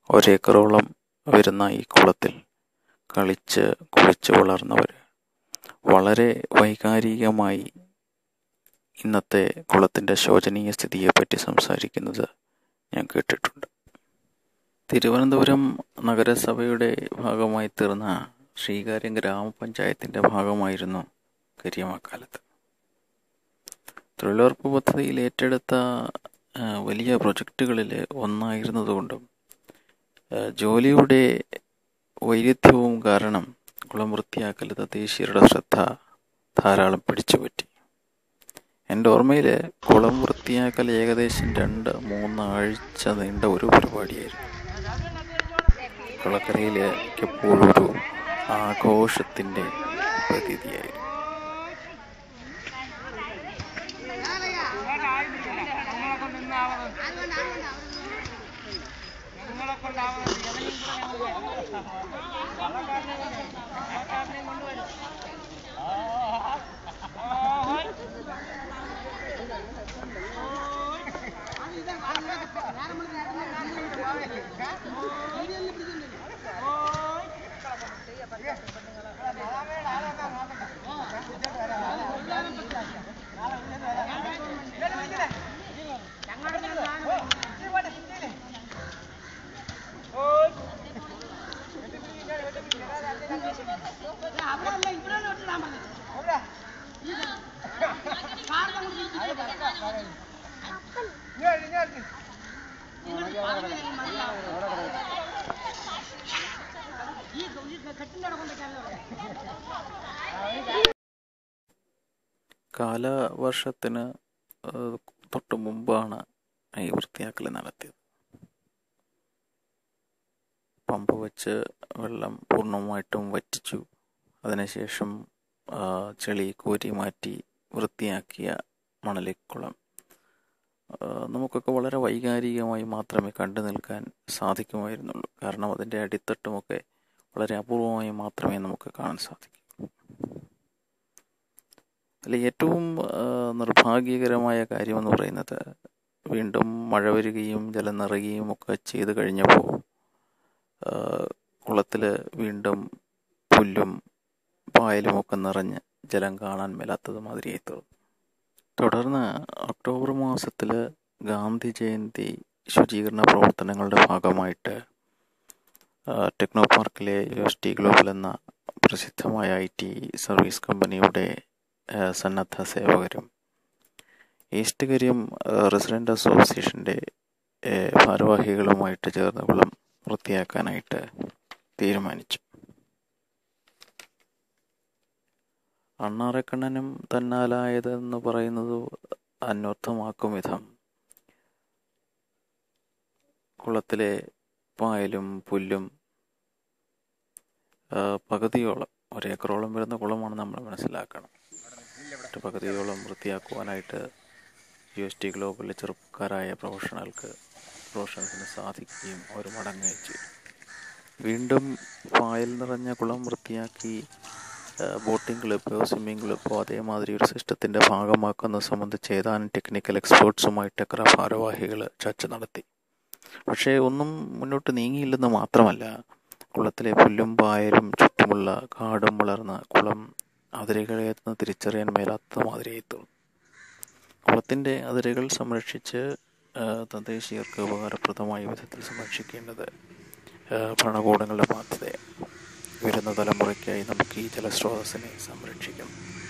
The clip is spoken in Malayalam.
ഒരേക്കറോളം വരുന്ന ഈ കുളത്തിൽ കളിച്ച് കുളിച്ച് വളർന്നവർ വളരെ വൈകാരികമായി ഇന്നത്തെ കുളത്തിൻ്റെ ശോചനീയ സ്ഥിതിയെപ്പറ്റി സംസാരിക്കുന്നത് ഞാൻ കേട്ടിട്ടുണ്ട് തിരുവനന്തപുരം നഗരസഭയുടെ ഭാഗമായി തീർന്ന ശ്രീകാര്യം ഗ്രാമപഞ്ചായത്തിൻ്റെ ഭാഗമായിരുന്നു കരിയമക്കാലത്ത് തൊഴിലുറപ്പ് പദ്ധതിയിൽ ഏറ്റെടുത്ത വലിയ പ്രൊജക്റ്റുകളിൽ ഒന്നായിരുന്നതുകൊണ്ടും ജോലിയുടെ വൈരുദ്ധ്യവും കാരണം കുളം വൃത്തിയാക്കൽ തദ്ദേശീയരുടെ ശ്രദ്ധ ധാരാളം പിടിച്ചുപറ്റി എൻ്റെ ഓർമ്മയിൽ കുളം വൃത്തിയാക്കൽ ഏകദേശം രണ്ട് മൂന്ന് ആഴ്ച നീണ്ട ഒരു പരിപാടിയായിരുന്നു കുളക്കരയിലേക്ക് എപ്പോഴും ഒരു ആഘോഷത്തിൻ്റെ പ്രതീതിയായിരുന്നു കാലവർഷത്തിന് തൊട്ട് മുമ്പാണ് ഈ വൃത്തിയാക്കൽ നടത്തിയത് പമ്പ് വെച്ച് വെള്ളം പൂർണ്ണമായിട്ടും വറ്റിച്ചു അതിനുശേഷം ചെളി കോരി മാറ്റി വൃത്തിയാക്കിയ മണലിക്കുളം നമുക്കൊക്കെ വളരെ വൈകാരികമായി മാത്രമേ കണ്ടു നിൽക്കാൻ സാധിക്കുമായിരുന്നുള്ളൂ കാരണം അതിൻ്റെ അടിത്തട്ടുമൊക്കെ വളരെ അപൂർവമായി മാത്രമേ നമുക്ക് കാണാൻ സാധിക്കൂ അതിൽ ഏറ്റവും നിർഭാഗ്യകരമായ കാര്യമെന്ന് പറയുന്നത് വീണ്ടും മഴ വരികയും ജലം നിറയുകയും ഒക്കെ ചെയ്തു കഴിഞ്ഞപ്പോൾ കുളത്തിൽ വീണ്ടും പുല്ലും പായലും ഒക്കെ നിറഞ്ഞ് ജലം കാണാൻ മേലാത്തത് മാതിരിയായി തോന്നും തുടർന്ന് ഒക്ടോബർ മാസത്തിൽ ഗാന്ധി ജയന്തി ശുചീകരണ പ്രവർത്തനങ്ങളുടെ ഭാഗമായിട്ട് ടെക്നോ പാർക്കിലെ യു എസ് ടി ഗ്ലോബൽ എന്ന പ്രസിദ്ധമായ ഐ ടി സർവീസ് കമ്പനിയുടെ സന്നദ്ധ സേവകരും ഈസ്റ്റ് കരിയം റെസിഡൻ്റ് അസോസിയേഷൻ്റെ ഭാരവാഹികളുമായിട്ട് ചേർന്ന് കുളം വൃത്തിയാക്കാനായിട്ട് തീരുമാനിച്ചു അണ്ണാറക്കണ്ണനും തന്നാലായതെന്ന് പറയുന്നത് അന്വർത്ഥമാക്കും വിധം കുളത്തിലെ പായലും പുല്ലും പകുതിയോളം ഒരേക്കറോളം വരുന്ന കുളമാണ് നമ്മൾ മനസ്സിലാക്കണം മറ്റു പകുതിയോളം വൃത്തിയാക്കുവാനായിട്ട് യു എസ് ടി ഗ്ലോബലിലെ ചെറുപ്പക്കാരായ പ്രൊഫഷണൽക്ക് പ്രൊഫഷണൽസിന് സാധിക്കുകയും അവർ മടങ്ങുകയും ചെയ്തു വീണ്ടും പായൽ നിറഞ്ഞ കുളം വൃത്തിയാക്കി ബോട്ടിംഗ് ക്ലബ്ബോ സ്വിമ്മിംഗ് ക്ലബ്ബോ അതേമാതിരി ഒരു സിസ്റ്റത്തിൻ്റെ ഭാഗമാക്കുന്നത് സംബന്ധിച്ച് ഏതാനും ടെക്നിക്കൽ എക്സ്പേർട്സുമായി ടെക്ര ഭാരവാഹികൾ ചർച്ച നടത്തി പക്ഷേ ഒന്നും മുന്നോട്ട് നീങ്ങിയില്ലെന്ന് മാത്രമല്ല കുളത്തിലെ പുല്ലും പായലും ചുറ്റുമുള്ള കാടും വളർന്ന കുളം അതിരുകളെ തിരിച്ചറിയാൻ മേലാത്ത മാതിരിയായി തോന്നും കുളത്തിൻ്റെ അതിരുകൾ സംരക്ഷിച്ച് തദ്ദേശീയർക്ക് ഉപകാരപ്രദമായ വിധത്തിൽ സംരക്ഷിക്കേണ്ടത് ഭരണകൂടങ്ങളുടെ ബാധ്യതയാണ് വരുന്ന തലമുറയ്ക്കായി നമുക്ക് ഈ ജലസ്രോതസ്സിനെ സംരക്ഷിക്കണം